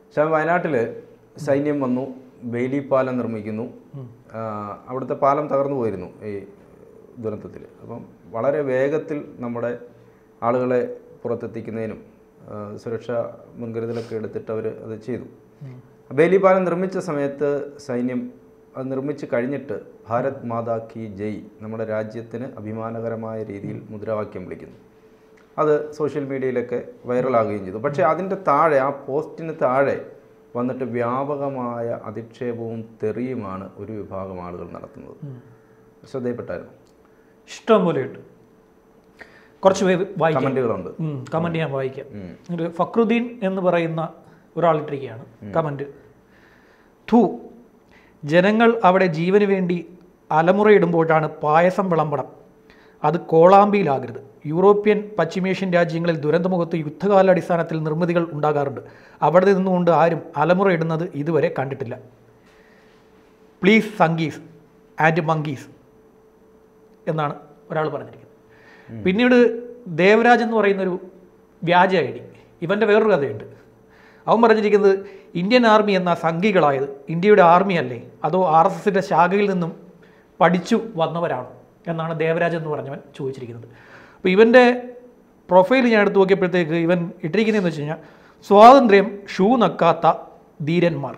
പക്ഷേ വയനാട്ടിൽ സൈന്യം വന്നു ബെയിലി പാലം നിർമ്മിക്കുന്നു ആ, അവിടുത്തെ പാലം തകർന്നു പോയിരുന്നു ഈ ദുരന്തത്തിൽ അപ്പം വളരെ വേഗത്തിൽ നമ്മുടെ ആളുകളെ പുറത്തെത്തിക്കുന്നതിനും ആ, സുരക്ഷാ മുൻകരുതലൊക്കെ എടുത്തിട്ട് അവർ അത് ചെയ്തു ബെയിലി പാലം നിർമ്മിച്ച സമയത്ത് സൈന്യം അത് നിർമ്മിച്ച് കഴിഞ്ഞിട്ട് ഭാരത് മാതാ കി ജയ് നമ്മുടെ രാജ്യത്തിന് അഭിമാനകരമായ രീതിയിൽ മുദ്രാവാക്യം വിളിക്കുന്നു അത് സോഷ്യൽ മീഡിയയിലൊക്കെ വൈറലാകുകയും ചെയ്തു പക്ഷേ അതിൻ്റെ താഴെ ആ പോസ്റ്റിന് താഴെ വന്നിട്ട് വ്യാപകമായ അധിക്ഷേപവും തെറിയുമാണ് ഒരു വിഭാഗം ആളുകൾ നടത്തുന്നത് ശ്രദ്ധയിൽപ്പെട്ടായിരുന്നു ഇഷ്ടം പോലെ ഉണ്ട് കുറച്ച് പേര് വായിക്കാം കമൻറ്റുകളുണ്ട് കമൻറ്റ് ഞാൻ വായിക്കാം ഒരു ഫക്രുദ്ദീൻ എന്ന് പറയുന്ന ഒരാളിട്ടിരിക്കുകയാണ് കമൻറ്റ് ഥു ജനങ്ങൾ അവിടെ ജീവന് വേണ്ടി അലമുറയിടുമ്പോഴാണ് പായസം വിളമ്പണം അത് കോളാമ്പിയിലാകരുത് യൂറോപ്യൻ പശ്ചിമേഷ്യൻ രാജ്യങ്ങളിൽ ദുരന്തമുഖത്ത് യുദ്ധകാലാടിസ്ഥാനത്തിൽ നിർമ്മിതികൾ ഉണ്ടാകാറുണ്ട് അവിടെ നിന്നുകൊണ്ട് ആരും അലമുറയിടുന്നത് ഇതുവരെ കണ്ടിട്ടില്ല പ്ലീസ് സംഗീസ് ആൻഡ് മങ്കീസ് എന്നാണ് ഒരാൾ പറഞ്ഞിരിക്കുന്നത് പിന്നീട് ദേവരാജ് എന്ന് പറയുന്ന ഒരു വ്യാജ ഐ ഡി ഇവൻ്റെ വേറൊരു കഥയുണ്ട് അവൻ പറഞ്ഞിരിക്കുന്നത് ഇന്ത്യൻ ആർമി എന്ന സംഘികളായത് ഇന്ത്യയുടെ ആർമി അല്ലേ അതോ ആർ എസ് എസിൻ്റെ ശാഖയിൽ നിന്നും പഠിച്ചു വന്നവരാണോ എന്നാണ് ദേവരാജ് എന്ന് പറഞ്ഞവൻ ചോദിച്ചിരിക്കുന്നത് അപ്പോൾ ഇവൻ്റെ പ്രൊഫൈൽ ഞാൻ എടുത്ത് നോക്കിയപ്പോഴത്തേക്ക് ഇവൻ ഇട്ടിരിക്കുന്നതെന്ന് വെച്ച് കഴിഞ്ഞാൽ സ്വാതന്ത്ര്യം ഷൂ നക്കാത്ത ധീരന്മാർ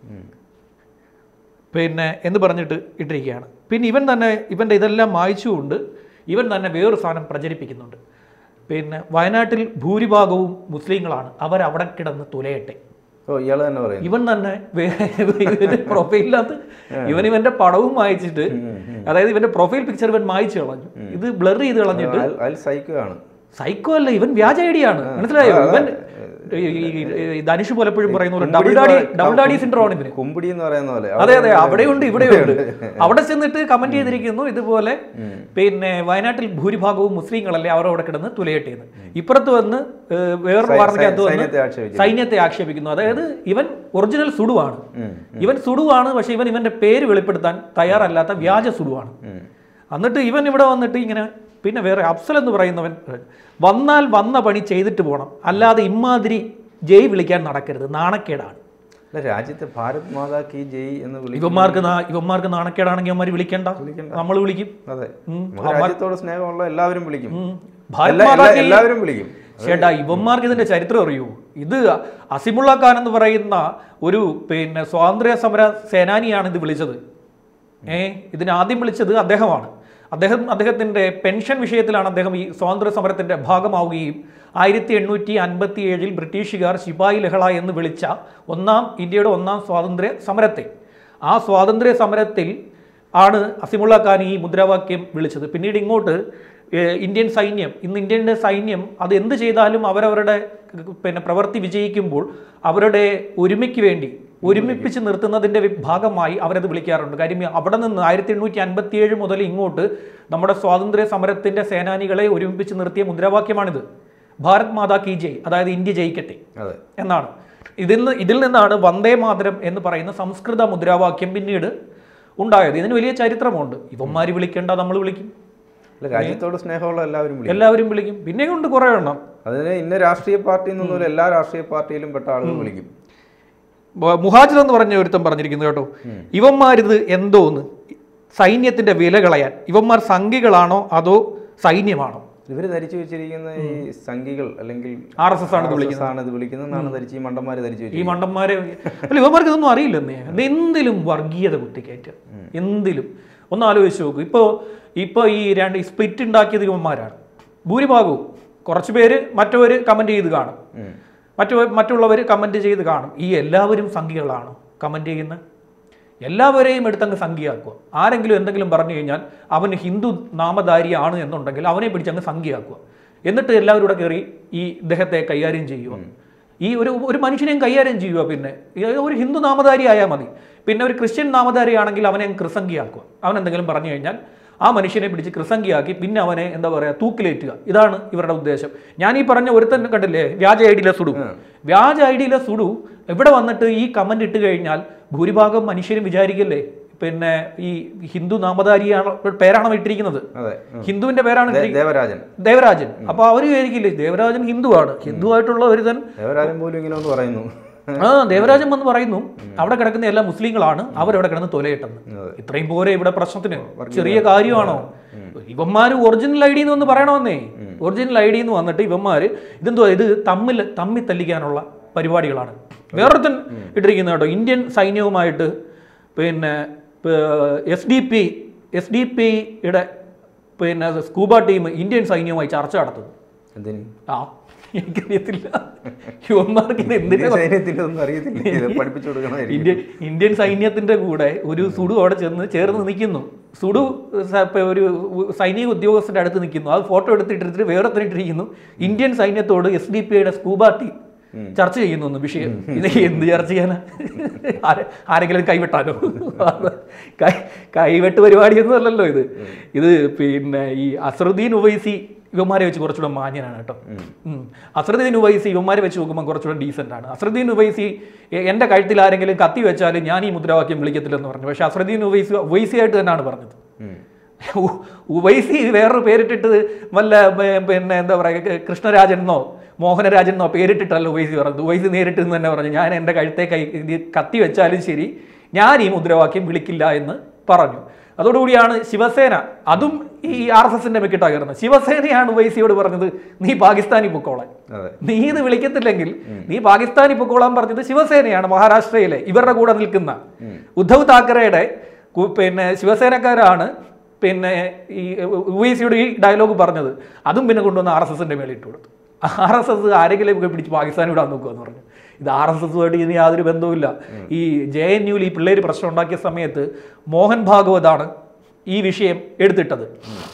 പിന്നെ എന്ന് പറഞ്ഞിട്ട് ഇട്ടിരിക്കുകയാണ് പിന്നെ ഇവൻ തന്നെ ഇവൻ്റെ ഇതെല്ലാം മായ്ച്ചുകൊണ്ട് ഇവൻ തന്നെ വേറൊരു സാധനം പ്രചരിപ്പിക്കുന്നുണ്ട് പിന്നെ വയനാട്ടിൽ ഭൂരിഭാഗവും മുസ്ലിങ്ങളാണ് അവരവിടെ കിടന്ന് തുലയട്ടെ ഓ ഇയാൾ തന്നെ പറയുന്നു ഇവൻ തന്നെ വേ- ഇവന്റെ പ്രൊഫൈലിനകത്ത് ഇവൻ ഇവന്റെ പടവും മായച്ചിട്ട് അതായത് ഇവന്റെ പ്രൊഫൈൽ പിക്ചർ ഇവൻ മായച്ചു കളഞ്ഞു ഇത് ബ്ലർ ചെയ്ത് കളഞ്ഞിട്ട് അയാൾ- അയാൾ സൈക്കോ ആണ് സൈക്കോ അല്ല ഇവൻ വ്യാജ ഐഡിയാണ് മനസ്സിലായോ ഇവൻ ഈ- ഈ- ഈ ധനുഷ് പലപ്പോഴും പറയുന്ന പോലെ double daddy double daddy syndrome ആണ് ഇവന് കുമ്പിടി എന്ന് പറയുന്ന പോലെ അതെ അതെ അവിടെയുണ്ട് ഇവിടെയുണ്ട് അവിടെ ചെന്നിട്ട് കമന്റ് ചെയ്തിരിക്കുന്നു ഇതുപോലെ പിന്നെ വയനാട്ടിൽ ഭൂരിഭാഗവും മുസ്ലിങ്ങളല്ലേ അവർ അവിടെ കിടന്ന് തുലയട്ടെ എന്ന് ഇപ്പുറത്ത് വന്ന് ഏഹ്, വേറൊരു സൈ- വാർത്തയ്ക്കകത്ത് വന്ന് സൈന്യത്തെ ആക്ഷേപിക്കുന്നു. സൈന്യത്തെ ആക്ഷേപിക്കുന്നു അതായത് ഇവൻ ഒറിജിനൽ സുഡുവാണ് ഉം. ഇവൻ സുഡുവാണ് പക്ഷെ ഇവൻ ഇവന്റെ പേര് വെളിപ്പെടുത്താൻ തയ്യാറല്ലാത്ത വ്യാജ സുഡുവാണ് ഉം. എന്നിട്ട് ഇവൻ ഇവിടെ വന്നിട്ട് ഇങ്ങനെ പിന്നെ വേറെ അഫ്സൽ എന്ന് പറയുന്നവൻ വന്നാൽ വന്ന പണി ചെയ്തിട്ട് പോകണം അല്ലാതെ ഇമാതിരി ജയ് വിളിക്കാൻ നടക്കരുത് നാണക്കേടാണ് അല്ല രാജ്യത്തെ ഭാരത് മാതാ കി ജയ് എന്ന് വിളിക്കും ഇവന്മാർക്ക് നാ- ഇവന്മാർക്ക് നാണക്കേടാണെങ്കിൽ അവന്മാർ വിളിക്കണ്ട വിളിക്കണ്ട. നമ്മൾ വിളിക്കും അതെ ഉം. നമ്മുടെ രാജ്യത്തോട് സ്നേഹമുള്ള എല്ലാവരും വിളിക്കും ഉം. ഭാരത് എല്ലാ- മാതാ എല്ലാ- കി- എല്ലാവരും വിളിക്കും ചേട്ടാ ഇവന്മാർക്ക് ഇതിന്റെ ചരിത്രം അറിയൂ ഇത് അസിമുള്ള ഖാൻ എന്ന് പറയുന്ന ഒരു പിന്നെ സ്വാതന്ത്ര്യ സമര സേനാനിയാണ് ഇത് വിളിച്ചത് ഏ ഇതിന് ആദ്യം വിളിച്ചത് അദ്ദേഹമാണ് അദ്ദേഹം അദ്ദേഹത്തിന്റെ പെൻഷൻ വിഷയത്തിലാണ് അദ്ദേഹം ഈ സ്വാതന്ത്ര്യ സമരത്തിന്റെ ഭാഗമാവുകയും ആയിരത്തി എണ്ണൂറ്റി അൻപത്തി ഏഴിൽ ബ്രിട്ടീഷുകാർ ശിപായി ലഹള എന്ന് വിളിച്ച ഒന്നാം ഇന്ത്യയുടെ ഒന്നാം സ്വാതന്ത്ര്യ സമരത്തെ ആ സ്വാതന്ത്ര്യ സമരത്തിൽ ആണ് അസിമുള്ള ഖാൻ ഈ മുദ്രാവാക്യം വിളിച്ചത് പിന്നീട് ഇങ്ങോട്ട് ഏഹ്, ഇന്ത്യൻ സൈന്യം ഇന്ന് ഇന്ത്യൻ്റെ സൈന്യം അത് എന്ത് ചെയ്താലും അവരവരുടെ പിന്നെ പ്രവൃത്തി വിജയിക്കുമ്പോൾ അവരുടെ ഒരുമയ്ക്ക് വേണ്ടി ഒരുമിപ്പിച്ച് നിർത്തുന്നതിൻ്റെ വി- ഭാഗമായി അവരത് വിളിക്കാറുണ്ട് കാര്യം അവിടെ നിന്ന് ആയിരത്തി എണ്ണൂറ്റി അൻപത്തി ഏഴ് മുതൽ ഇങ്ങോട്ട് നമ്മുടെ സ്വാതന്ത്ര്യ സമരത്തിൻ്റെ സേനാനികളെ ഒരുമിപ്പിച്ച് നിർത്തിയ മുദ്രാവാക്യമാണിത് ഭാരത് മാതാ കി ജയ് അതായത് ഇന്ത്യ ജയിക്കട്ടെ അതെ എന്നാണ് ഇതിൽ നിന്ന് ഇതിൽ നിന്നാണ് വന്ദേ മാതരം എന്ന് പറയുന്ന സംസ്കൃത മുദ്രാവാക്യം പിന്നീട് ഉണ്ടായത് ഇതിന് വലിയ ചരിത്രമുണ്ട് ഇവന്മാര് വിളിക്കേണ്ട നമ്മൾ വിളിക്കും അല്ല രാജ്യത്തോട് സ്നേഹമുള്ള എല്ലാവരും വിളിക്കും എല്ലാവരും വിളിക്കും പിന്നെ കൊണ്ട് കുറേ എണ്ണം അതിന് ഇന്ന രാഷ്ട്രീയ പാർട്ടി എന്നൊന്നുമില്ല എല്ലാ രാഷ്ട്രീയ പാർട്ടിയിലും പെട്ട ആളുകൾ വിളിക്കും ബ- മുഹാജിർ എന്ന് പറഞ്ഞ ഒരുത്തൻ പറഞ്ഞിരിക്കുന്നു കേട്ടോ ഇവന്മാരിത് എന്തോന്ന് സൈന്യത്തിന്റെ വില കളയാൻ ഇവന്മാർ സംഘികളാണോ അതോ സൈന്യമാണോ ഇവര് ധരിച്ചു വെച്ചിരിക്കുന്ന ഈ സംഘികൾ അല്ലെങ്കിൽ ആർ എസ് എസ് ആണ് ഇത് RSS ആണ് ഇത് വിളിക്കുന്നതെന്നാണ് ധരിച്ച് ഈ മണ്ടന്മാര് ധരിച്ചു ഈ വെച്ചിരിക്കുന്നത് മണ്ടന്മാരെ അല്ല ഇവന്മാർക്ക് ഇതൊന്നും അറിയില്ലെന്നേ ഇത് എന്തിലും വർഗീയത കുത്തിക്കയറ്റുക എന്തിലും ഒന്ന് ആലോചിച്ച് നോക്കൂ ഇപ്പോൾ ഇപ്പോൾ ഈ രണ്ട് ഈ സ്പ്ലിറ്റ് ഉണ്ടാക്കിയത് ഇവന്മാരാണ് ഭൂരിഭാഗവും കുറച്ച് പേര് മറ്റവർ കമൻറ്റ് ചെയ്ത് കാണും ഉം. മറ്റു മറ്റുള്ളവർ കമൻറ്റ് ചെയ്ത് കാണും ഈ എല്ലാവരും സംഖ്യകളാണോ കമൻറ്റ് ചെയ്യുന്നത് എല്ലാവരെയും എടുത്തങ്ങ് സംഖ്യയാക്കുക ആരെങ്കിലും എന്തെങ്കിലും പറഞ്ഞു കഴിഞ്ഞാൽ അവൻ ഹിന്ദു നാമധാരിയാണ് എന്നുണ്ടെങ്കിൽ അവനെ പിടിച്ചങ്ങ് സംഖ്യയാക്കുക എന്നിട്ട് എല്ലാവരും കൂടെ കയറി ഈ ഇദ്ദേഹത്തെ കൈകാര്യം ചെയ്യുക ഈ ഒരു ഒരു മനുഷ്യനെയും കൈകാര്യം ചെയ്യുക പിന്നെ ഈ ഒരു ഹിന്ദു നാമധാരി ആയാൽ മതി പിന്നെ ഒരു ക്രിസ്ത്യൻ നാമധാരിയാണെങ്കിൽ അവനെ അങ്ങ് കൃസംഖ്യയാക്കുക അവൻ എന്തെങ്കിലും പറഞ്ഞു കഴിഞ്ഞാൽ ആ മനുഷ്യനെ പിടിച്ച് കൃസംഖ്യയാക്കി പിന്നെ അവനെ എന്താ പറയുക തൂക്കിലേറ്റുക ഇതാണ് ഇവരുടെ ഉദ്ദേശം ഞാൻ ഈ പറഞ്ഞ ഒരുത്തൻ കണ്ടില്ലേ വ്യാജ ഐ ഡിയിലെ സുഡു വ്യാജ ഐ ഡിയിലെ സുഡു ഇവിടെ വന്നിട്ട് ഈ കമന്റ് ഇട്ട് കഴിഞ്ഞാൽ ഭൂരിഭാഗം മനുഷ്യരും വിചാരിക്കില്ലേ പിന്നെ ഈ ഹിന്ദു നാമധാരിയാണ് പേരാണോ ഇട്ടിരിക്കുന്നത് അതെ ഉം. ഹിന്ദുവിന്റെ പേരാണ് ദേ- ഇട്ടിരിക്കുന്നത് ദേവരാജൻ ദേവരാജൻ അപ്പൊ അവര് വിചാരിക്കില്ലേ ദേവരാജൻ ഹിന്ദുവാണ് ഹിന്ദുവായിട്ടുള്ള ഒരുതൻ ദേവരാജൻ പോലും ഇങ്ങനെ ഒന്ന് പറയുന്നു ആ ദേവരാജൻ വന്ന് പറയുന്നു അവിടെ കിടക്കുന്ന എല്ലാ മുസ്ലിങ്ങളാണ് അവരവിടെ കിടന്ന് തൊലയിട്ടെന്ന് അതെ. ഇത്രയും പോരെ ഇവിടെ പ്രശ്നത്തിന് ചെറിയ കാര്യമാണോ ഇവന്മാര് ഒറിജിനൽ ഐ ഡി എന്ന് ഒന്ന് പറയണമെന്നേ ഒറിജിനൽ ഐ ഡി എന്ന് വന്നിട്ട് ഇവന്മാര് ഇതെന്തോ ഇത് തമ്മിൽ തമ്മിൽ തല്ലിക്കാനുള്ള പരിപാടികളാണ് വേറൊരുത്തൻ ഇട്ടിരിക്കുന്ന കേട്ടോ ഇന്ത്യൻ സൈന്യവുമായിട്ട് പിന്നെ S D P S D പിയുടെ പിന്നെ സ്കൂബ ടീം ഇന്ത്യൻ സൈന്യവുമായി ചർച്ച നടത്തുന്നു എന്തിന് ആ എനിക്കറിയത്തില്ല യുവന്മാർക്ക് ഇത് എന്തിനാ സൈന്യത്തിലൊന്നും അറിയത്തില്ല ഇത് പഠിപ്പിച്ചു കൊടുക്കണമായിരിക്കും ഇന്ത്യൻ ഇന്ത്യൻ സൈന്യത്തിന്റെ കൂടെ ഒരു സുഡു അവിടെ ചെന്ന് ചേർന്ന് നിൽക്കുന്നു സുഡു സ- ഇപ്പൊ ഒരു സൈനിക ഉദ്യോഗസ്ഥന്റെ അടുത്ത് നിൽക്കുന്നു അത് ഫോട്ടോ എടുത്തിട്ടിട്ട് വേറെ ഇട്ടിരിക്കുന്നു ഇന്ത്യൻ സൈന്യത്തോട് എസ് ഡി പി ഐയുടെ സ്കൂബ ടീം ചർച്ച ചെയ്യുന്നു എന്ന് വിഷയം ഇത് എന്ത് ചർച്ച ചെയ്യാനാ ആരെ- ആരെങ്കിലും കൈവിട്ടാലോ കൈ കൈവെട്ട് പരിപാടിയൊന്നും അല്ലല്ലോ ഇത് ഇത് പിന്നെ ഈ അസറുദ്ദീൻ ഉവൈസി ഇവന്മാരെ വെച്ച് കുറച്ചുകൂടെ മാന്യനാണ് കേട്ടോ ഉം. അസറുദ്ദീൻ ഉവൈസി ഇവന്മാരെ വെച്ച് നോക്കുമ്പോൾ കുറച്ചുകൂടെ ഡീസൻ്റ് ആണ് അസറുദ്ദീൻ ഉവൈസി എ- എൻ്റെ കഴുത്തിൽ ആരെങ്കിലും കത്തി വെച്ചാൽ ഞാൻ ഈ മുദ്രാവാക്യം വിളിക്കത്തില്ലെന്ന് പറഞ്ഞു പക്ഷേ അസറുദ്ദീൻ ഉവൈസി ഉവൈസി ആയിട്ട് തന്നെയാണ് പറഞ്ഞത് ഉം. ഉ- ഉവൈസി വേറൊരു പേരിട്ടിട്ട് വല്ല പ- പിന്നെ എന്താ പറയുക കൃഷ്ണരാജൻ എന്നോ മോഹനരാജൻ എന്നോ പേരിട്ടിട്ടല്ല ഉവൈസി പറഞ്ഞത് ഉവൈസി നേരിട്ട് എന്ന് തന്നെ പറഞ്ഞു ഞാൻ എൻ്റെ കഴുത്തെ കൈ ഇത് കത്തി വെച്ചാലും ശരി ഞാൻ ഈ മുദ്രാവാക്യം വിളിക്കില്ല എന്ന് പറഞ്ഞു അതോടുകൂടിയാണ് ശിവസേന അതും ഈ ആർ എസ് എസിന്റെ മെക്കിട്ടാ കയറുന്നത് ശിവസേനയാണ് ഉവൈസിയോട് പറഞ്ഞത് നീ പാകിസ്ഥാനി പൊക്കോളാൻ അതെ നീ ഇത് വിളിക്കത്തില്ലെങ്കിൽ നീ പാകിസ്ഥാനി പൊക്കോളാൻ പറഞ്ഞത് ശിവസേനയാണ് മഹാരാഷ്ട്രയിലെ ഇവരുടെ കൂടെ നിൽക്കുന്ന ഉദ്ധവ് താക്കറെയുടെ കു- പിന്നെ ശിവസേനക്കാരാണ് പിന്നെ ഈ ഉവൈസിയുടെ ഈ ഡയലോഗ് പറഞ്ഞത് അതും പിന്നെ കൊണ്ടുവന്ന് ആർ എസ് എസിന്റെ മേളിൽ ഇട്ട് കൊടുത്തു ആർ എസ് എസ് ആരെങ്കിലും ഒക്കെ പിടിച്ച് പാകിസ്ഥാൻ വിടാൻ നോക്കുമെന്ന് പറഞ്ഞു ഇത് ആർ എസ് എസുമായിട്ട് ഇനി യാതൊരു ബന്ധവുമില്ല ഈ ജെ എൻ യുവിൽ ഈ പിള്ളേർ പ്രശ്നം ഉണ്ടാക്കിയ സമയത്ത് മോഹൻ ഭാഗവതാണ് ഈ വിഷയം എടുത്തിട്ടത്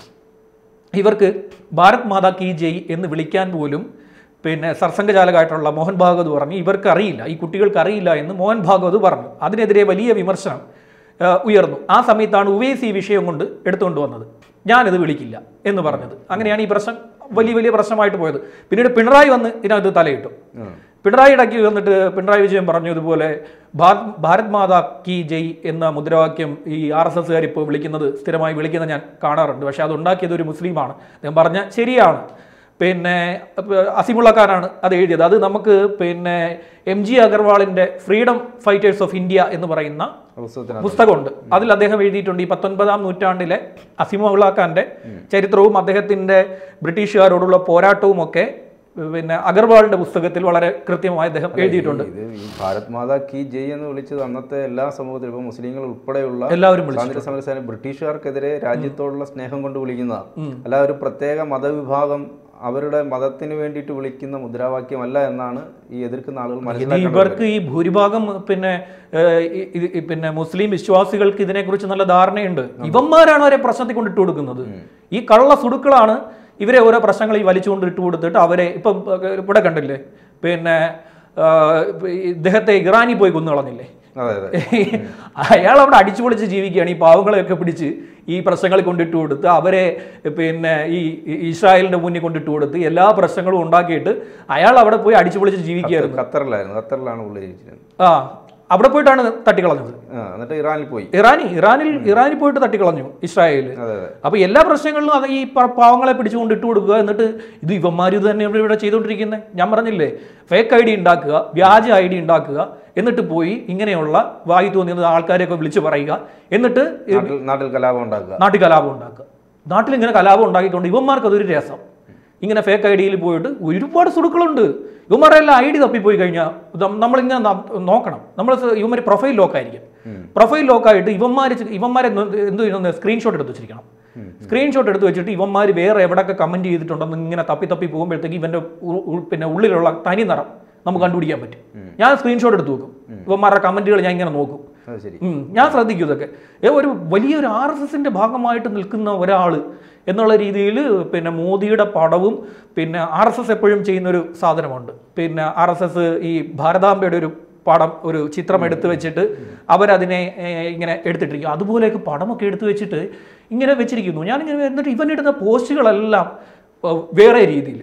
ഇവർക്ക് ഭാരത് മാതാ കി ജയ് എന്ന് വിളിക്കാൻ പോലും പിന്നെ സർസംഘചാലകമായിട്ടുള്ള മോഹൻ ഭാഗവത് പറഞ്ഞു ഇവർക്ക് അറിയില്ല ഈ കുട്ടികൾക്ക് അറിയില്ല എന്ന് മോഹൻ ഭാഗവത് പറഞ്ഞു അതിനെതിരെ വലിയ വിമർശനം ആ, ഉയർന്നു ആ സമയത്താണ് ഉവേസ് ഈ വിഷയം കൊണ്ട് എടുത്തുകൊണ്ട് വന്നത് ഞാനിത് വിളിക്കില്ല എന്ന് പറഞ്ഞത് അങ്ങനെയാണ് ഈ പ്രശ്നം വലിയ വലിയ പ്രശ്നമായിട്ട് പോയത് പിന്നീട് പിണറായി വന്ന് ഇതിനകത്ത് തലയിട്ടു ഉം. പിണറായി ഇടയ്ക്ക് വന്നിട്ട് പിണറായി വിജയൻ പറഞ്ഞു ഇതുപോലെ ഭാ- ഭാരത് മാതാ കി ജയ് എന്ന മുദ്രാവാക്യം ഈ ആർ എസ് എസ്സുകാർ ഇപ്പോൾ വിളിക്കുന്നത് സ്ഥിരമായി വിളിക്കുന്നത് ഞാൻ കാണാറുണ്ട് പക്ഷേ അത് ഉണ്ടാക്കിയത് ഒരു മുസ്ലിമാണ് അദ്ദേഹം പറഞ്ഞ ശരിയാണ് പിന്നെ അപ്പ- അസിമുള്ള ഖാനാണ് അത് എഴുതിയത് അത് നമുക്ക് പിന്നെ എം ജി അഗർവാളിൻ്റെ ഫ്രീഡം ഫൈറ്റേഴ്സ് ഓഫ് ഇന്ത്യ എന്ന് പറയുന്ന പുസ്തകത്തിനകത്ത് പുസ്തകമുണ്ട് അതിൽ അദ്ദേഹം എഴുതിയിട്ടുണ്ട് ഈ പത്തൊൻപതാം നൂറ്റാണ്ടിലെ അസിമുള്ള ഖാന്റെ ചരിത്രവും അദ്ദേഹത്തിന്റെ ബ്രിട്ടീഷുകാരോടുള്ള പോരാട്ടവും ഒക്കെ പിന്നെ അഗർവാളിന്റെ പുസ്തകത്തിൽ വളരെ കൃത്യമായി അദ്ദേഹം എഴുതിയിട്ടുണ്ട് ഇത് ഈ ഭാരത് മാതാ കി ജയ് എന്ന് വിളിച്ചത് അന്നത്തെ എല്ലാ സമൂഹത്തിലും ഇപ്പൊ മുസ്ലിങ്ങൾ ഉൾപ്പെടെയുള്ള എല്ലാവരും വിളിച്ചു സ്വാതന്ത്ര്യ സമരസേന ബ്രിട്ടീഷുകാർക്കെതിരെ രാജ്യത്തോടുള്ള സ്നേഹം കൊണ്ട് വിളിക്കുന്നതാണ് അല്ല ഒരു പ്രത്യേക മതവിഭാഗം അവരുടെ മതത്തിന് വേണ്ടിയിട്ട് വിളിക്കുന്ന മുദ്രാവാക്യമല്ല എന്നാണ് ഈ എതിർക്കുന്ന ആളുകൾ ഇത് മനസ്സിലാക്കേണ്ടത് ഇവർക്ക് ഈ ഭൂരിഭാഗം പിന്നെ ഏഹ്, ഈ- ഇത് ഈ പിന്നെ മുസ്ലിം വിശ്വാസികൾക്ക് ഇതിനെക്കുറിച്ച് നല്ല ധാരണയുണ്ട് ഇവന്മാരാണ് അവരെ പ്രശ്നത്തിൽ കൊണ്ട് ഇട്ട് കൊടുക്കുന്നത് ഈ കള്ള സുടുക്കളാണ് ഇവരെ ഓരോ പ്രശ്നങ്ങൾ ഈ വലിച്ചുകൊണ്ട് ഇട്ട് കൊടുത്തിട്ട് അവരെ ഇപ്പം ഏഹ്, ഇവിടെ കണ്ടില്ലേ പിന്നെ ആഹ്, ഈ ഇദ്ദേഹത്തെ ഇറാനിൽ പോയി കൊന്നു കളഞ്ഞില്ലേ അതെ അതെ അയാൾ അവിടെ അടിച്ചു പൊളിച്ച് ജീവിക്കുകയാണ് ഈ പാവങ്ങളെയൊക്കെ പിടിച്ച് ഈ പ്രശ്നങ്ങൾ കൊണ്ടിട്ട് കൊടുത്ത് അവരെ പിന്നെ ഈ ഈ ഇസ്രായേലിന്റെ മുന്നിൽ കൊണ്ടിട്ട് കൊടുത്ത് എല്ലാ പ്രശ്നങ്ങളും ഉണ്ടാക്കിയിട്ട് അയാൾ അവിടെ പോയി അടിച്ചു പൊളിച്ച് ജീവിക്കുകയായിരുന്നു ഖത്തറിലായിരുന്നു ഖത്തറിലാണ് പുള്ളി ജയിച്ചിരുന്നത് ആ അവിടെ പോയിട്ടാണ് തട്ടിക്കളഞ്ഞത് ആ എന്നിട്ട് ഇറാനിൽ പോയി ഇറാനി ഇറാനിൽ ഇറാനിൽ പോയിട്ട് തട്ടിക്കളഞ്ഞു ഇസ്രായേല് അതെ അതെ അപ്പൊ എല്ലാ പ്രശ്നങ്ങളിലും അത് ഈ പ- പാവങ്ങളെ പിടിച്ചുകൊണ്ട് ഇട്ട് കൊടുക്കുക എന്നിട്ട് ഇത് ഇവന്മാർ ഇത് തന്നെ ഇവിടെ ഇവിടെ ചെയ്തുകൊണ്ടിരിക്കുന്നത് ഞാൻ പറഞ്ഞില്ലേ ഫേക്ക് ഐ ഡി ഉണ്ടാക്കുക വ്യാജ ഐ ഡി ഉണ്ടാക്കുക എന്നിട്ട് പോയി ഇങ്ങനെയുള്ള വായി തോന്നിയത് ആൾക്കാരെയൊക്കെ വിളിച്ചു പറയുക എന്നിട്ട് ഈ നാട്ടിൽ നാട്ടിൽ കലാപം ഉണ്ടാക്കുക നാട്ടിൽ കലാപം ഉണ്ടാക്കുക നാട്ടിൽ ഇങ്ങനെ കലാപം ഉണ്ടാക്കിയിട്ടുണ്ട് ഇവന്മാർക്ക് അതൊരു രസം ഇങ്ങനെ ഫേക്ക് ഐ ഡിയിൽ പോയിട്ട് ഒരുപാട് സുടുക്കളുണ്ട് ഇവന്മാരെല്ലാം ഐ ഡി തപ്പിപ്പോയി കഴിഞ്ഞാൽ നമ്മളിങ്ങനെ ന- നോക്കണം നമ്മൾ ഇവന്മാർ പ്രൊഫൈൽ ലോക്കായിരിക്കും പ്രൊഫൈൽ ലോക്കായിട്ട് ഇവന്മാർ ഇവന്മാരെ എന്ത് എന്ത് ചെയ്യുന്നത് സ്ക്രീൻഷോട്ട് എടുത്ത് വെച്ചിരിക്കണം സ്ക്രീൻഷോട്ട് എടുത്ത് വെച്ചിട്ട് ഇവന്മാർ വേറെ എവിടെയൊക്കെ കമന്റ് ചെയ്തിട്ടുണ്ടെന്ന് ഇങ്ങനെ തപ്പി തപ്പി പോകുമ്പോഴത്തേക്ക് ഇവന്റെ ഉ- ഉ- പിന്നെ ഉള്ളിലുള്ള തനി നിറം നമുക്ക് കണ്ടുപിടിക്കാൻ പറ്റും ഞാൻ സ്ക്രീൻഷോട്ട് എടുത്ത് നോക്കും ഇവന്മാരുടെ കമന്റുകൾ ഞാൻ ഇങ്ങനെ നോക്കും അത് ശരി ഉം, ഞാൻ ശ്രദ്ധിക്കും ഇതൊക്കെ ഏ, ഒരു വലിയൊരു ആർ എസ് എസിന്റെ ഭാഗമായിട്ട് നിൽക്കുന്ന ഒരാൾ എന്നുള്ള രീതിയിൽ പിന്നെ മോദിയുടെ പടവും പിന്നെ ആർ എസ് എസ് എപ്പോഴും ചെയ്യുന്നൊരു സാധനമുണ്ട് പിന്നെ ആർ എസ് എസ് ഈ ഭാരതാംബയുടെ ഒരു പടം ഒരു ചിത്രം എടുത്തു വെച്ചിട്ട് അവരതിനെ ഏ, ഇങ്ങനെ എടുത്തിട്ടിരിക്കും അതുപോലെയൊക്കെ പടമൊക്കെ എടുത്തു വെച്ചിട്ട് ഇങ്ങനെ വെച്ചിരിക്കുന്നു ഞാനിങ്ങനെ എന്നിട്ട് ഇവനിടുന്ന പോസ്റ്റുകളെല്ലാം ഏ, വേറെ രീതിയിൽ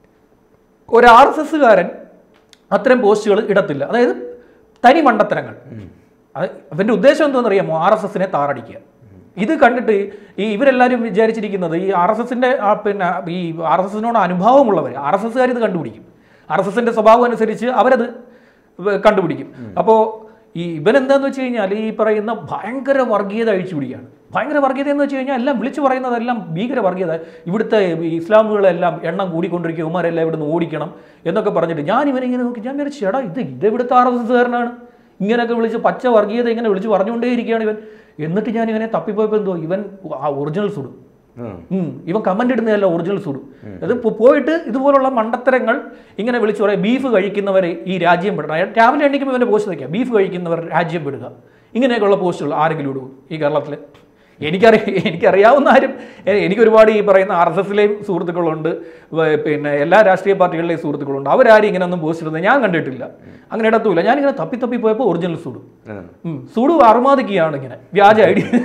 ഒരു ആർ എസ് എസ്സുകാരൻ അത്തരം പോസ്റ്റുകൾ ഇടത്തില്ല അതായത് തനി മണ്ടത്തരങ്ങൾ അത് അവന്റെ ഉദ്ദേശം എന്താണെന്ന് അറിയാമോ ആർ എസ് എസിനെ താറടിക്കുക ഇത് കണ്ടിട്ട് ഈ ഇവരെല്ലാവരും വിചാരിച്ചിരിക്കുന്നത് ഈ ആർ എസ് എസിന്റെ പിന്നെ ഈ ആർ എസ് എസിനോട് അനുഭാവമുള്ളവർ ആർ എസ് എസ്സുകാർ ഇത് കണ്ടുപിടിക്കും ആർ എസ് എസിന്റെ സ്വഭാവം അനുസരിച്ച് അവരത് വ- കണ്ടുപിടിക്കും അപ്പോൾ ഈ ഇവൻ എന്താന്ന് വെച്ച് കഴിഞ്ഞാൽ ഈ പറയുന്ന ഭയങ്കര വർഗീയത അഴിച്ചു പിടിക്കുകയാണ് ഭയങ്കര വർഗീയത എന്ന് വെച്ച് കഴിഞ്ഞാൽ എല്ലാം വിളിച്ചു പറയുന്നതെല്ലാം ഭീകര വർഗീയത ഇവിടുത്തെ ഈ ഇസ്ലാമുകളെല്ലാം എണ്ണം കൂടിക്കൊണ്ടിരിക്കും ഉമാരെല്ലാം ഇവിടുന്ന് ഓടിക്കണം എന്നൊക്കെ പറഞ്ഞിട്ട് ഞാൻ ഇവനിങ്ങനെ നോക്കി ഞാൻ വിചാരിച്ചു ചേട്ടാ ഇത് ഇത് ഇവിടുത്തെ ആർ എസ് എസ്സുകാരനാണ് ഇങ്ങനെയൊക്കെ വിളിച്ച് പച്ച വർഗീയത ഇങ്ങനെ വിളിച്ച് പറഞ്ഞുകൊണ്ടേയിരിക്കുകയാണ് ഇവൻ എന്നിട്ട് ഞാൻ ഇവനെ തപ്പിപ്പോയപ്പോൾ എന്തോ ഇവൻ ആ ഒറിജിനൽ സുടും ഉം. ഉം. ഇവൻ കമന്റ് ഇടുന്നതല്ല ഒറിജിനൽ സുഡു അത് പോ- പോയിട്ട് ഇതുപോലുള്ള മണ്ടത്തരങ്ങൾ ഇങ്ങനെ വിളിച്ചു പറയാം ബീഫ് കഴിക്കുന്നവരെ ഈ രാജ്യം വിടണം അയാൾ രാവിലെ എണ്ണിക്കുമ്പോൾ ഇവൻ്റെ പോസ്റ്റ് വയ്ക്കുക ബീഫ് കഴിക്കുന്നവർ രാജ്യം വിടുക ഇങ്ങനെയൊക്കെയുള്ള പോസ്റ്റുകൾ ആരെങ്കിലും ഇടും ഈ കേരളത്തിൽ എനിക്കറിയ എനിക്കറിയാവുന്ന ആരും എ- എനിക്ക് ഒരുപാട് ഈ പറയുന്ന ആർ എസ് എസിലെയും സുഹൃത്തുക്കളുണ്ട് വ- പിന്നെ എല്ലാ രാഷ്ട്രീയ പാർട്ടികളിലെയും സുഹൃത്തുക്കളുണ്ട് അവരാരും ഇങ്ങനെ ഒന്നും പോസ്റ്റ് ഇടുന്നത് ഞാൻ കണ്ടിട്ടില്ല അങ്ങനെ ഇടത്തുമില്ല ഞാനിങ്ങനെ തപ്പി തപ്പി പോയപ്പോൾ ഒറിജിനൽ സുഡു ഉം. ഉം. സുഡു അറുമാദിക്കുകയാണ് ഇങ്ങനെ വ്യാജ ഐ ഡി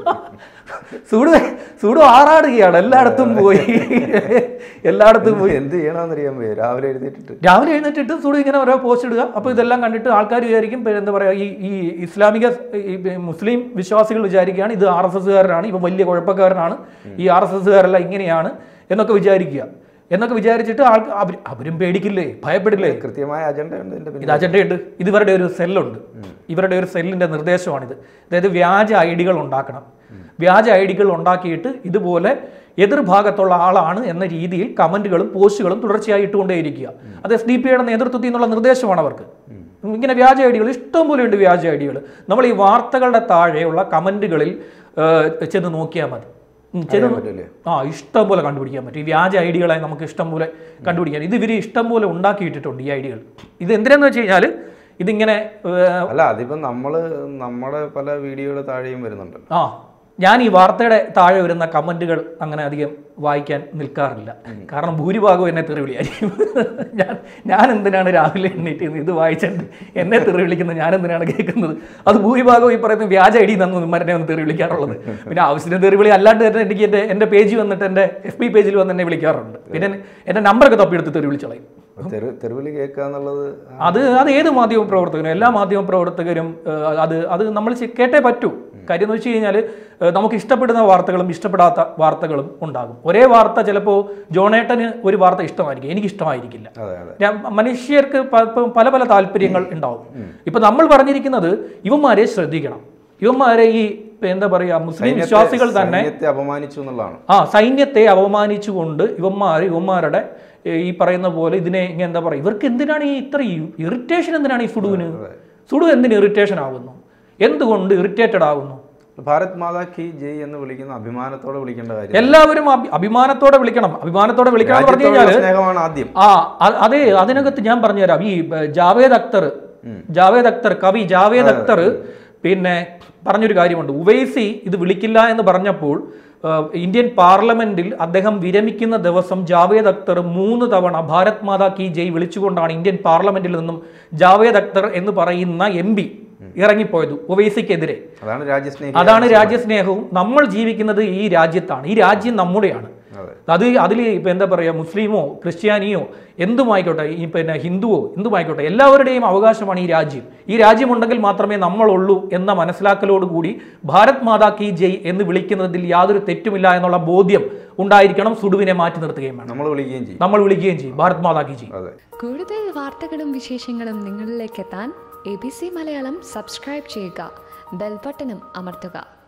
സുഡു സുഡു ആറാടുകയാണ് എല്ലായിടത്തും പോയി എല്ലായിടത്തും പോയി എന്ത് ചെയ്യണമെന്നറിയാൻ പോയി രാവിലെ എഴുന്നേറ്റിട്ട് രാവിലെ എഴുന്നേറ്റിട്ട് സുഡു ഇങ്ങനെ ഓരോ പോസ്റ്റ് ഇടുക അപ്പോൾ ഇതെല്ലാം കണ്ടിട്ട് ആൾക്കാർ വിചാരിക്കും പിന്നെ എന്താ പറയുക ഈ ഈ ഇസ്ലാമിക ഈ മുസ്ലിം വിശ്വാസികൾ വിചാരിക്കുകയാണ് ഇത് ആർ എസ് എസ്സുകാരനാണ് ഇവ വലിയ കുഴപ്പക്കാരനാണ് ഈ ആർ എസ് എസ്സുകാരെല്ലാം ഇങ്ങനെയാണ് എന്നൊക്കെ വിചാരിക്കുക എന്നൊക്കെ വിചാരിച്ചിട്ട് ആൾക്ക് അവർ അവരും പേടിക്കില്ലേ ഭയപ്പെടില്ലേ കൃത്യമായ അജണ്ട ഉണ്ട് എന്റെ ഇത് അജണ്ടയുണ്ട് ഇത് ഇവരുടെ ഒരു സെല്ലുണ്ട് ഇവരുടെ ഒരു സെല്ലിന്റെ നിർദ്ദേശമാണിത് അതായത് വ്യാജ ഐ ഡികൾ ഉണ്ടാക്കണം വ്യാജ ഐ ഡികൾ ഉണ്ടാക്കിയിട്ട് ഇതുപോലെ എതിർഭാഗത്തുള്ള ആളാണ് എന്ന രീതിയിൽ കമന്റുകളും പോസ്റ്റുകളും തുടർച്ചയായി ഇട്ടുകൊണ്ടേയിരിക്കുക അത് എസ് ഡി പി യുടെ നേതൃത്വത്തിൽ നിന്നുള്ള നിർദ്ദേശമാണ് അവർക്ക് ഇങ്ങനെ വ്യാജ ഐ ഡികൾ ഇഷ്ടം പോലെ ഉണ്ട് വ്യാജ ഐ ഡികൾ നമ്മൾ ഈ വാർത്തകളുടെ താഴെയുള്ള കമന്റുകളിൽ ചെന്ന് നോക്കിയാൽ മതി ഉം, ചെന്ന് അറിയാൻ പറ്റില്ലേ ആ ഇഷ്ടം പോലെ കണ്ടുപിടിക്കാൻ പറ്റും ഈ വ്യാജ ഐഡികളെ നമുക്ക് ഇഷ്ടം പോലെ കണ്ടുപിടിക്കാൻ ഇത് ഇവർ ഇഷ്ടം പോലെ ഉണ്ടാക്കിയിട്ടിട്ടുണ്ട് ഈ ഐഡികൾ ഇത് എന്തിനാന്ന് വെച്ച് കഴിഞ്ഞാൽ ഇതിങ്ങനെ ഏർ, അല്ല അതിപ്പോ നമ്മള് നമ്മുടെ പല വീഡിയോയുടെ താഴെയും വരുന്നുണ്ടല്ലോ ആ ഞാൻ ഈ വാർത്തയുടെ താഴെ വരുന്ന കമന്റുകൾ അങ്ങനെ അധികം വായിക്കാൻ നിൽക്കാറില്ല കാരണം ഭൂരിഭാഗവും എന്നെ തെറിവിളിയായിരിക്കും ഞാൻ ഞാൻ എന്തിനാണ് രാവിലെ എണ്ണീറ്റ് ഇത് വായിച്ചിട്ട് എന്നെ തെറി വിളിക്കുന്നത് ഞാൻ എന്തിനാണ് കേൾക്കുന്നത് അത് ഭൂരിഭാഗവും ഈ പറയുന്ന വ്യാജ ഐ ഡി നന്നു മരനെ ഒന്ന് തെറി വിളിക്കാറുള്ളത് പിന്നെ ആവശ്യത്തിന് തെറി വിളി അല്ലാണ്ട് തന്നെ എനിക്ക് എൻ്റെ എൻ്റെ പേജ് വന്നിട്ട് എൻ്റെ എഫ് ബി പേജിൽ വന്ന് എന്നെ വിളിക്കാറുണ്ട് പിന്നെ എൻ്റെ നമ്പറൊക്കെ തപ്പിയെടുത്ത് തെറി വിളിച്ചോളയും തെരു തെരുവിളി കേൾക്കുക എന്നുള്ളത് അത് അത് ഏത് മാധ്യമ പ്രവർത്തകരും എല്ലാ മാധ്യമ പ്രവർത്തകരും ഏഹ്, അത് അത് നമ്മൾ ചെ- കേട്ടേ പറ്റൂ കാര്യം എന്ന് വെച്ച് കഴിഞ്ഞാൽ നമുക്ക് ഇഷ്ടപ്പെടുന്ന വാർത്തകളും ഇഷ്ടപ്പെടാത്ത വാർത്തകളും ഉണ്ടാകും ഒരേ വാർത്ത ചിലപ്പോൾ ജോണേട്ടന് ഒരു വാർത്ത ഇഷ്ടമായിരിക്കും എനിക്ക് ഇഷ്ടമായിരിക്കില്ല അതെ അതെ ഞാൻ- മനുഷ്യർക്ക് പ- പ- പല പല താല്പര്യങ്ങൾ ഉണ്ടാവും ഇപ്പൊ നമ്മൾ പറഞ്ഞിരിക്കുന്നത് ഇവന്മാരെ ശ്രദ്ധിക്കണം ഇവന്മാരെ ഈ ഇപ്പൊ എന്താ പറയാ മുസ്ലിം വിശ്വാസികൾ തന്നെ സൈന്യത്തെ അപമാനിച്ചു എന്നുള്ളതാണ് ആ സൈന്യത്തെ അപമാനിച്ചുകൊണ്ട് ഇവന്മാർ ഇവന്മാരുടെ ഏ, ഈ പറയുന്ന പോലെ ഇതിനെ ഇങ്ങനെ എന്താ പറയുക ഇവർക്ക് എന്തിനാണ് ഈ ഇത്ര ഇറിറ്റേഷൻ എന്തിനാണ് ഈ സുഡുവിന് സുഡു എന്തിന് ഇറിറ്റേഷൻ ആകുന്നു എന്തുകൊണ്ട് ഇറിറ്റേറ്റഡ് ആകുന്നു ഭാരത് മാതാ കി ജയ് എന്ന് വിളിക്കുന്ന അഭിമാനത്തോടെ വിളിക്കേണ്ട കാര്യം എല്ലാവരും അഭി- അഭിമാനത്തോടെ വിളിക്കണം അഭിമാനത്തോടെ വിളിക്കണം എന്ന് പറഞ്ഞു രാജ്യത്തോടുള്ള കഴിഞ്ഞാൽ സ്നേഹമാണ് ആദ്യം ആ അ- അതെ അതിനകത്ത് ഞാൻ പറഞ്ഞുതരാം ഈ ബ- ജാവേദ് അക്തർ ജാവേദ് അക്തർ കവി ജാവേദ് അക്തർ പിന്നെ പറഞ്ഞൊരു കാര്യമുണ്ട് ഉവൈസി ഇത് വിളിക്കില്ല എന്ന് പറഞ്ഞപ്പോൾ ആ, ഇന്ത്യൻ പാർലമെന്റിൽ അദ്ദേഹം വിരമിക്കുന്ന ദിവസം ജാവേദ് അക്തർ മൂന്ന് തവണ ഭാരത് മാതാ കി ജയ് വിളിച്ചുകൊണ്ടാണ് ഇന്ത്യൻ പാർലമെന്റിൽ നിന്നും ജാവേദ് അക്തർ എന്ന് പറയുന്ന എം പി ഇറങ്ങിപ്പോയത് ഉവൈസിക്കെതിരെ അതാണ് രാജ്യസ്നേഹി അതാണ് രാജ്യസ്നേഹവും നമ്മൾ ജീവിക്കുന്നത് ഈ രാജ്യത്താണ് ഈ രാജ്യം നമ്മുടെയാണ് അതെ അത് അതിൽ ഇപ്പം എന്താ പറയുക മുസ്ലിമോ ക്രിസ്ത്യാനിയോ എന്തുമായിക്കോട്ടെ ഈ പിന്നെ ഹിന്ദുവോ എന്തുമായിക്കോട്ടെ എല്ലാവരുടെയും അവകാശമാണ് ഈ രാജ്യം ഈ രാജ്യമുണ്ടെങ്കിൽ മാത്രമേ നമ്മളുള്ളൂ എന്ന മനസ്സിലാക്കലോടുകൂടി ഭാരത് മാതാ കി ജയ് എന്ന് വിളിക്കുന്നതിൽ യാതൊരു തെറ്റുമില്ല എന്നുള്ള ബോധ്യം ഉണ്ടായിരിക്കണം സുഡുവിനെ മാറ്റി നിർത്തുകയും വേണം നമ്മൾ വിളിക്കുകയും ചെയ്യും നമ്മൾ വിളിക്കുകയും ചെയ്യും ഭാരത് മാതാ കി ജയ് അതെ കൂടുതൽ വാർത്തകളും വിശേഷങ്ങളും നിങ്ങളിലേക്ക് എത്താൻ A B C Malayalam subscribe ചെയ്യുക ബെൽബട്ടനും അമർത്തുക